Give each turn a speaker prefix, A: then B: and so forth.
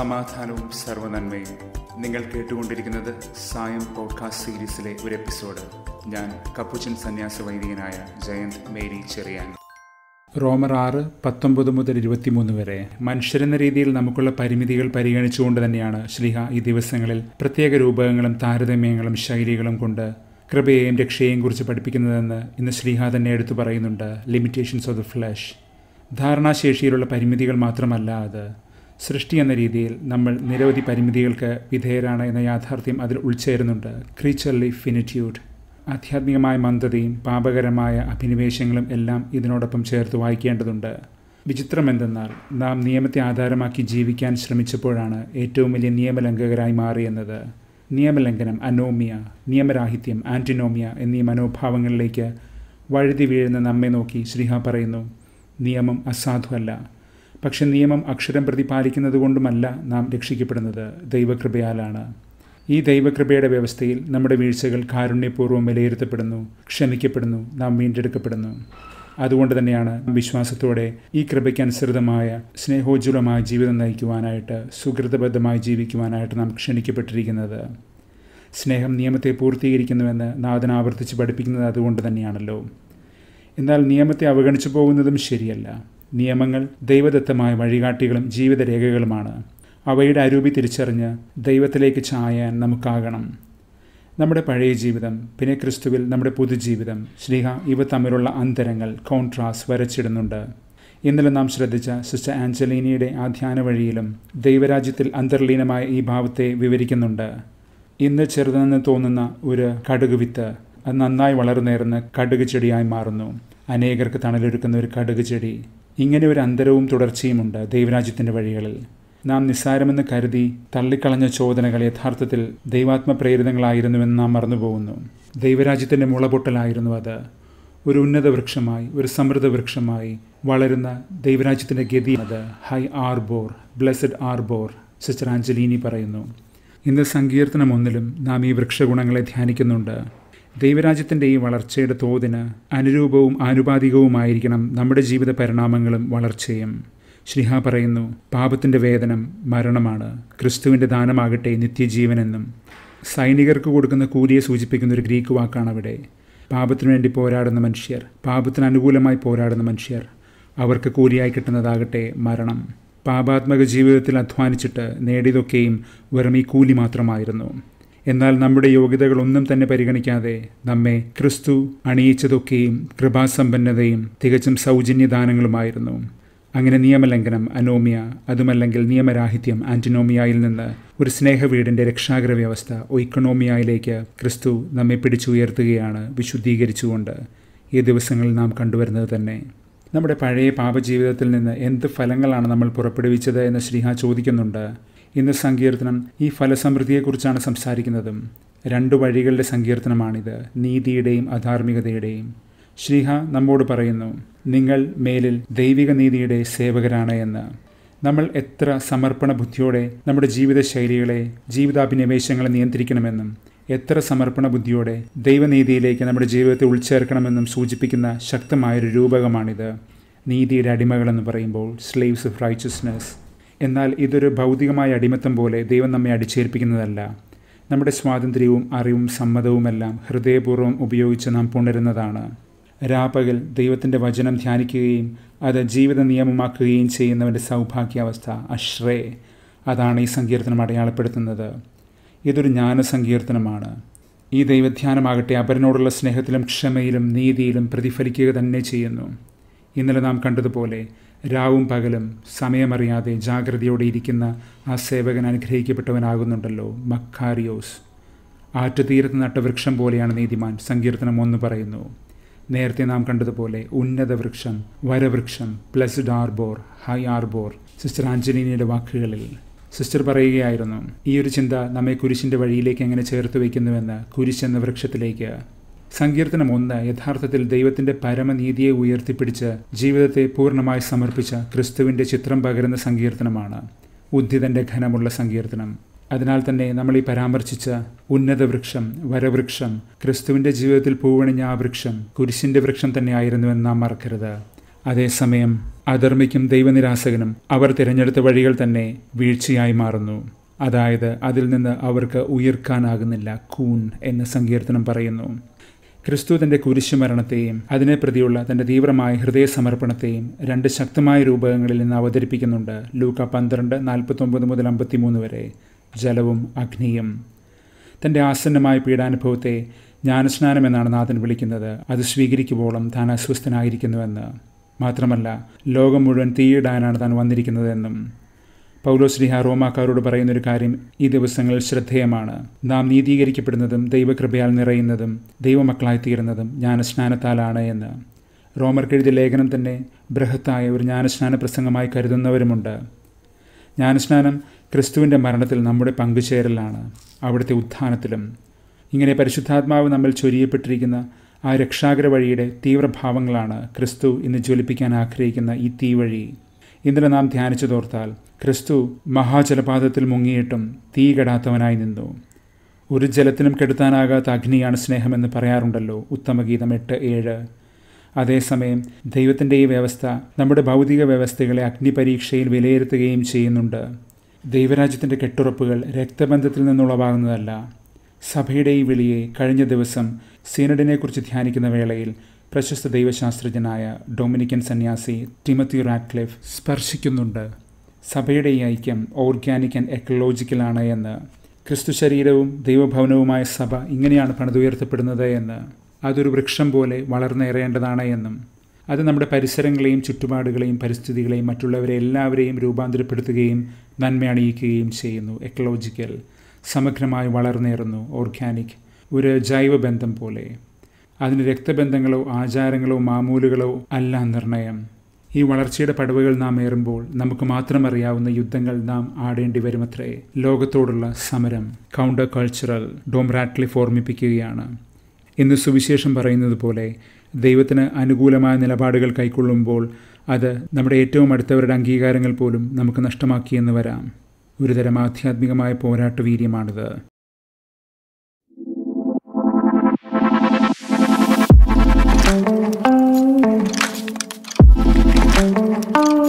A: സമാധാനവും സർവനന്മയും നിങ്ങൾ കേട്ടുകൊണ്ടിരിക്കുന്നത് സായം പോഡ്കാസ്റ്റ് സീരീസിലെ ഒരു എപ്പിസോഡ് ഞാൻ കപ്പുച്ചൻ സന്യാസ വൈദികനായ ജയന്ത് മേരി ചെറിയാൻ റോമർ ആറ് പത്തൊമ്പത് മുതൽ ഇരുപത്തിമൂന്ന് വരെ മനുഷ്യരെന്ന രീതിയിൽ നമുക്കുള്ള പരിമിതികൾ പരിഗണിച്ചുകൊണ്ട് തന്നെയാണ് ശ്രീഹ ഈ ദിവസങ്ങളിൽ പ്രത്യേക രൂപകങ്ങളും താരതമ്യങ്ങളും ശൈലികളും കൊണ്ട് കൃപയെയും രക്ഷയെയും കുറിച്ച് പഠിപ്പിക്കുന്നതെന്ന് ഇന്ന് ശ്രീഹ തന്നെ എടുത്തു പറയുന്നുണ്ട് ലിമിറ്റേഷൻസ് ഓഫ് ദ ഫ്ലഷ് ധാരണാശേഷിയിലുള്ള പരിമിതികൾ മാത്രമല്ല അത് സൃഷ്ടി എന്ന രീതിയിൽ നമ്മൾ നിരവധി പരിമിതികൾക്ക് വിധേയരാണ് എന്ന യാഥാർത്ഥ്യം അതിൽ ഉൾച്ചേരുന്നുണ്ട് ക്രീച്ചർലി ഫിനിറ്റ്യൂഡ് ആധ്യാത്മികമായ മന്ദതയും പാപകരമായ അഭിനിവേശങ്ങളും എല്ലാം ഇതിനോടൊപ്പം ചേർത്ത് വായിക്കേണ്ടതുണ്ട് വിചിത്രം എന്തെന്നാൽ നാം നിയമത്തെ ആധാരമാക്കി ജീവിക്കാൻ ശ്രമിച്ചപ്പോഴാണ് ഏറ്റവും വലിയ നിയമലംഘകരായി മാറിയെന്നത് നിയമലംഘനം അനോമിയ നിയമരാഹിത്യം ആൻറ്റിനോമിയ എന്നീ മനോഭാവങ്ങളിലേക്ക് വഴുതി വീഴുന്ന നമ്മെ നോക്കി ശ്രീഹ പറയുന്നു നിയമം അസാധുവല്ല പക്ഷെ നിയമം അക്ഷരം പ്രതിപാലിക്കുന്നത് കൊണ്ടുമല്ല നാം രക്ഷിക്കപ്പെടുന്നത് ദൈവകൃപയാലാണ് ഈ ദൈവകൃപയുടെ വ്യവസ്ഥയിൽ നമ്മുടെ വീഴ്ചകൾ കാരുണ്യപൂർവ്വം വിലയിരുത്തപ്പെടുന്നു ക്ഷമിക്കപ്പെടുന്നു നാം വീണ്ടെടുക്കപ്പെടുന്നു അതുകൊണ്ട് തന്നെയാണ് വിശ്വാസത്തോടെ ഈ കൃപയ്ക്ക് അനുസൃതമായ സ്നേഹോജ്വലമായ ജീവിതം നയിക്കുവാനായിട്ട് സുഹൃതബദ്ധമായി ജീവിക്കുവാനായിട്ട് നാം ക്ഷണിക്കപ്പെട്ടിരിക്കുന്നത് സ്നേഹം നിയമത്തെ പൂർത്തീകരിക്കുന്നുവെന്ന് നാഥൻ ആവർത്തിച്ച് പഠിപ്പിക്കുന്നത് അതുകൊണ്ട് തന്നെയാണല്ലോ എന്നാൽ നിയമത്തെ അവഗണിച്ചു പോകുന്നതും ശരിയല്ല നിയമങ്ങൾ ദൈവദത്തമായ വഴികാട്ടികളും ജീവിതരേഖകളുമാണ് അവയുടെ അരൂപി തിരിച്ചറിഞ്ഞ് ദൈവത്തിലേക്ക് ചായാൻ നമുക്കാകണം നമ്മുടെ പഴയ ജീവിതം പിന്നെ ക്രിസ്തുവിൽ നമ്മുടെ പുതുജീവിതം ശ്രീഹ ഇവ തമ്മിലുള്ള അന്തരങ്ങൾ കോൺട്രാസ്റ്റ് വരച്ചിടുന്നുണ്ട് ഇന്നലെ നാം ശ്രദ്ധിച്ച സിസ്റ്റർ ആഞ്ചലീനിയുടെ ആ ധ്യാന വഴിയിലും ദൈവരാജ്യത്തിൽ അന്തർലീനമായ ഈ ഭാവത്തെ വിവരിക്കുന്നുണ്ട് ഇന്ന് ചെറുതെന്ന് തോന്നുന്ന ഒരു കടുക് വിത്ത് അത് നന്നായി വളർന്നേറുന്ന കടുക് ചെടിയായി മാറുന്നു അനേകർക്ക് തണലൊരുക്കുന്ന ഒരു കടുക് ചെടി ഇങ്ങനെ ഒരു അന്തരവും തുടർച്ചയുമുണ്ട് ദൈവരാജ്യത്തിൻ്റെ വഴികളിൽ നാം നിസ്സാരമെന്ന് കരുതി തള്ളിക്കളഞ്ഞ ചോദനകൾ യഥാർത്ഥത്തിൽ ദൈവാത്മപ്രേരിതങ്ങളായിരുന്നുവെന്ന് നാം മറന്നുപോകുന്നു ദൈവരാജ്യത്തിൻ്റെ മുളപൊട്ടലായിരുന്നു അത് ഒരു ഉന്നത വൃക്ഷമായി ഒരു സമൃദ്ധ വൃക്ഷമായി വളരുന്ന ദൈവരാജ്യത്തിൻ്റെ ഗതി അത് ഹൈ ആർബോർ ബ്ലെസഡ് ആർബോർ സിസ്റ്റർ ആഞ്ചലീനി പറയുന്നു ഇന്ന് സങ്കീർത്തനം ഒന്നിലും നാം ഈ വൃക്ഷഗുണങ്ങളെ ധ്യാനിക്കുന്നുണ്ട് ദൈവരാജ്യത്തിൻ്റെ ഈ വളർച്ചയുടെ തോതിന് അനുരൂപവും ആനുപാതികവുമായിരിക്കണം നമ്മുടെ ജീവിത പരിണാമങ്ങളും വളർച്ചയും ശ്രീഹ പറയുന്നു പാപത്തിൻ്റെ വേതനം മരണമാണ് ക്രിസ്തുവിൻ്റെ ദാനമാകട്ടെ നിത്യജീവനെന്നും സൈനികർക്ക് കൊടുക്കുന്ന കൂലിയെ സൂചിപ്പിക്കുന്ന ഒരു ഗ്രീക്ക് വാക്കാണ് അവിടെ പാപത്തിനു വേണ്ടി പോരാടുന്ന മനുഷ്യർ പാപത്തിന് അനുകൂലമായി പോരാടുന്ന മനുഷ്യർ അവർക്ക് കൂലിയായി കിട്ടുന്നതാകട്ടെ മരണം പാപാത്മക ജീവിതത്തിൽ അധ്വാനിച്ചിട്ട് നേടിയതൊക്കെയും വെറും ഈ കൂലി മാത്രമായിരുന്നു എന്നാൽ നമ്മുടെ യോഗ്യതകളൊന്നും തന്നെ പരിഗണിക്കാതെ നമ്മെ ക്രിസ്തു അണിയിച്ചതൊക്കെയും കൃപാസമ്പന്നതയും തികച്ചും സൗജന്യദാനങ്ങളുമായിരുന്നു അങ്ങനെ നിയമലംഘനം അനോമിയ അതുമല്ലെങ്കിൽ നിയമരാഹിത്യം ആന്റിനോമിയയിൽ നിന്ന് ഒരു സ്നേഹവീടിൻ്റെ രക്ഷാകര വ്യവസ്ഥ ഒയിക്കണോമിയയിലേക്ക് ക്രിസ്തു നമ്മെ പിടിച്ചുയർത്തുകയാണ് വിശുദ്ധീകരിച്ചുകൊണ്ട് ഈ ദിവസങ്ങളിൽ നാം കണ്ടുവരുന്നത് തന്നെ നമ്മുടെ പഴയ പാപജീവിതത്തിൽ നിന്ന് എന്ത് ഫലങ്ങളാണ് നമ്മൾ പുറപ്പെടുവിച്ചത് എന്ന് ശ്രീഹ ചോദിക്കുന്നുണ്ട് ഇന്ന് സങ്കീർത്തനം ഈ ഫലസമൃദ്ധിയെക്കുറിച്ചാണ് സംസാരിക്കുന്നതും രണ്ടു വഴികളുടെ സങ്കീർത്തനമാണിത് നീതിയുടെയും അധാർമികതയുടെയും ശ്രീഹ നമ്മോട് പറയുന്നു നിങ്ങൾ മേലിൽ ദൈവിക നീതിയുടെ സേവകരാണ് എന്ന് നമ്മൾ എത്ര സമർപ്പണ ബുദ്ധിയോടെ നമ്മുടെ ജീവിതശൈലികളെ ജീവിതാഭിനിവേശങ്ങളെ നിയന്ത്രിക്കണമെന്നും എത്ര സമർപ്പണ ബുദ്ധിയോടെ ദൈവനീതിയിലേക്ക് നമ്മുടെ ജീവിതത്തെ ഉൾച്ചേർക്കണമെന്നും സൂചിപ്പിക്കുന്ന ശക്തമായൊരു രൂപകമാണിത് നീതിയുടെ അടിമകളെന്ന് പറയുമ്പോൾ സ്ലേവ്സ് ഓഫ് റൈച്ചസ്നെസ് എന്നാൽ ഇതൊരു ഭൗതികമായ അടിമത്തം പോലെ ദൈവം നമ്മെ അടിച്ചേൽപ്പിക്കുന്നതല്ല നമ്മുടെ സ്വാതന്ത്ര്യവും അറിവും സമ്മതവുമെല്ലാം ഹൃദയപൂർവ്വം ഉപയോഗിച്ച് നാം പുണരുന്നതാണ് രാപകൽ ദൈവത്തിൻ്റെ വചനം ധ്യാനിക്കുകയും അത് ജീവിത നിയമമാക്കുകയും ചെയ്യുന്നവൻ്റെ സൗഭാഗ്യാവസ്ഥ അശ്രേ അതാണ് ഈ സങ്കീർത്തനം അടയാളപ്പെടുത്തുന്നത് ഇതൊരു ജ്ഞാനസങ്കീർത്തനമാണ് ഈ ദൈവധ്യാനമാകട്ടെ അപരനോടുള്ള സ്നേഹത്തിലും ക്ഷമയിലും നീതിയിലും പ്രതിഫലിക്കുക തന്നെ ചെയ്യുന്നു ഇന്നലെ നാം കണ്ടതുപോലെ രാവും പകലും സമയമറിയാതെ ജാഗ്രതയോടെ ഇരിക്കുന്ന ആ സേവകൻ അനുഗ്രഹിക്കപ്പെട്ടവനാകുന്നുണ്ടല്ലോ മക്കാരിയോസ് ആറ്റുതീരത്ത് നട്ട വൃക്ഷം പോലെയാണ് നീതിമാൻ സങ്കീർത്തനം ഒന്ന് പറയുന്നു നേരത്തെ നാം കണ്ടതുപോലെ ഉന്നത വൃക്ഷം വരവൃക്ഷം പ്ലസ്ഡ് ആർബോർ ഹൈ ആർബോർ സിസ്റ്റർ ആഞ്ചലീനയുടെ വാക്കുകളിൽ സിസ്റ്റർ പറയുകയായിരുന്നു ഈ ഒരു ചിന്ത നമ്മെ കുരിശിൻ്റെ വഴിയിലേക്ക് എങ്ങനെ ചേർത്ത് വയ്ക്കുന്നുവെന്ന് കുരിശ് എന്ന വൃക്ഷത്തിലേക്ക് സങ്കീർത്തനം ഒന്ന് യഥാർത്ഥത്തിൽ ദൈവത്തിന്റെ പരമനീതിയെ ഉയർത്തിപ്പിടിച്ച് ജീവിതത്തെ പൂർണ്ണമായി സമർപ്പിച്ച ക്രിസ്തുവിന്റെ ചിത്രം പകരുന്ന സങ്കീർത്തനമാണ് ഉദ്ധിതന്റെ ഘനമുള്ള സങ്കീർത്തനം അതിനാൽ തന്നെ നമ്മൾ ഈ പരാമർശിച്ച ഉന്നത വൃക്ഷം വരവൃക്ഷം ക്രിസ്തുവിന്റെ ജീവിതത്തിൽ പൂവണിഞ്ഞ ആ വൃക്ഷം കുരിശിന്റെ വൃക്ഷം തന്നെയായിരുന്നുവെന്ന് നാം മറക്കരുത് അതേസമയം അധർമ്മിക്കും ദൈവനിരാസകനും അവർ തിരഞ്ഞെടുത്ത വഴികൾ തന്നെ വീഴ്ചയായി മാറുന്നു അതായത് അതിൽ നിന്ന് അവർക്ക് ഉയർക്കാനാകുന്നില്ല കൂൺ എന്ന് സങ്കീർത്തനം പറയുന്നു ക്രിസ്തു തന്റെ കുരിശുമരണത്തെയും അതിനെ പ്രതിയുള്ള തന്റെ തീവ്രമായ ഹൃദയ സമർപ്പണത്തെയും രണ്ട് ശക്തമായ രൂപകങ്ങളിൽ നിന്ന് അവതരിപ്പിക്കുന്നുണ്ട് ലൂക്ക പന്ത്രണ്ട് നാൽപ്പത്തൊമ്പത് മുതൽ അമ്പത്തിമൂന്ന് വരെ ജലവും അഗ്നിയും തന്റെ ആസന്നമായ പീഡാനുഭവത്തെ ജ്ഞാനസ്നാനം എന്നാണ് നാഥൻ വിളിക്കുന്നത് അത് സ്വീകരിക്കുമ്പോളും താൻ അസ്വസ്ഥനായിരിക്കുന്നുവെന്ന് മാത്രമല്ല ലോകം മുഴുവൻ തീയിടാനാണ് താൻ വന്നിരിക്കുന്നതെന്നും പൗലോശ്രീഹ റോമാക്കാരോട് പറയുന്നൊരു കാര്യം ഈ ദിവസങ്ങളിൽ ശ്രദ്ധേയമാണ് നാം നീതീകരിക്കപ്പെടുന്നതും ദൈവകൃപയാൽ നിറയുന്നതും ദൈവമക്കളായി തീരുന്നതും ജ്ഞാനസ്നാനത്താലാണ് എന്ന് റോമർക്കെഴുതിയ ലേഖനം തന്നെ ബൃഹത്തായ ഒരു ജ്ഞാനസ്നാന പ്രസംഗമായി കരുതുന്നവരുമുണ്ട് ജ്ഞാനസ്നാനം ക്രിസ്തുവിൻ്റെ മരണത്തിൽ നമ്മുടെ പങ്കുചേരലാണ് അവിടുത്തെ ഉത്ഥാനത്തിലും ഇങ്ങനെ പരിശുദ്ധാത്മാവ് നമ്മൾ ചൊരിയപ്പെട്ടിരിക്കുന്ന ആ രക്ഷാകര വഴിയുടെ തീവ്രഭാവങ്ങളാണ് ക്രിസ്തു ഇന്ന് ജ്വലിപ്പിക്കാൻ ആഗ്രഹിക്കുന്ന ഈ തീവഴി ഇന്നലെ നാം ധ്യാനിച്ചതോർത്താൽ ക്രിസ്തു മഹാജലപാതത്തിൽ മുങ്ങിയിട്ടും തീ കെടാത്തവനായി നിന്നു ഒരു ജലത്തിനും കെടുത്താനാകാത്ത അഗ്നിയാണ് സ്നേഹമെന്ന് പറയാറുണ്ടല്ലോ ഉത്തമഗീതം എട്ട് ഏഴ് അതേസമയം ദൈവത്തിൻ്റെ ഈ വ്യവസ്ഥ നമ്മുടെ ഭൗതിക വ്യവസ്ഥകളെ അഗ്നിപരീക്ഷയിൽ വിലയിരുത്തുകയും ചെയ്യുന്നുണ്ട് ദൈവരാജ്യത്തിൻ്റെ കെട്ടുറപ്പുകൾ രക്തബന്ധത്തിൽ നിന്നുളവാകുന്നതല്ല സഭയുടെ ഈ വിളിയെ കഴിഞ്ഞ ദിവസം സീനഡിനെക്കുറിച്ച് ധ്യാനിക്കുന്ന വേളയിൽ പ്രശസ്ത ദൈവശാസ്ത്രജ്ഞനായ ഡൊമിനിക്കൻ സന്യാസി ടിമത്തി റാറ്റ്ക്ലിഫ് സ്പർശിക്കുന്നുണ്ട് സഭയുടെ ഈ ഐക്യം ഓർഗാനിക് ആൻഡ് എക്കോളോജിക്കലാണ് എന്ന് ക്രിസ്തു ശരീരവും ദൈവഭവനവുമായ സഭ ഇങ്ങനെയാണ് പണിതുയർത്തപ്പെടുന്നത് എന്ന് അതൊരു വൃക്ഷം പോലെ വളർന്നേറേണ്ടതാണ് എന്നും അത് നമ്മുടെ പരിസരങ്ങളെയും ചുറ്റുപാടുകളെയും പരിസ്ഥിതികളെയും മറ്റുള്ളവരെ എല്ലാവരെയും രൂപാന്തരപ്പെടുത്തുകയും നന്മയണിയിക്കുകയും ചെയ്യുന്നു എക്കോളജിക്കൽ സമഗ്രമായി വളർന്നേറുന്നു ഓർഗാനിക് ഒരു ജൈവബന്ധം പോലെ അതിന് രക്തബന്ധങ്ങളോ ആചാരങ്ങളോ മാമൂലുകളോ അല്ല നിർണയം ഈ വളർച്ചയുടെ പടവുകൾ നാം ഏറുമ്പോൾ നമുക്ക് മാത്രം അറിയാവുന്ന യുദ്ധങ്ങൾ നാം ആടേണ്ടി വരുമത്രേ ലോകത്തോടുള്ള സമരം കൗണ്ടർ കൾച്ചറൽ ഡോം റാറ്റ്ലിഫ് ഓർമ്മിപ്പിക്കുകയാണ് ഇന്ന് സുവിശേഷം പറയുന്നത് പോലെ ദൈവത്തിന് അനുകൂലമായ നിലപാടുകൾ കൈക്കൊള്ളുമ്പോൾ അത് നമ്മുടെ ഏറ്റവും അടുത്തവരുടെ അംഗീകാരങ്ങൾ പോലും നമുക്ക് നഷ്ടമാക്കിയെന്ന് വരാം ഒരുതരം ആധ്യാത്മികമായ പോരാട്ട വീര്യമാണിത്
B: thank you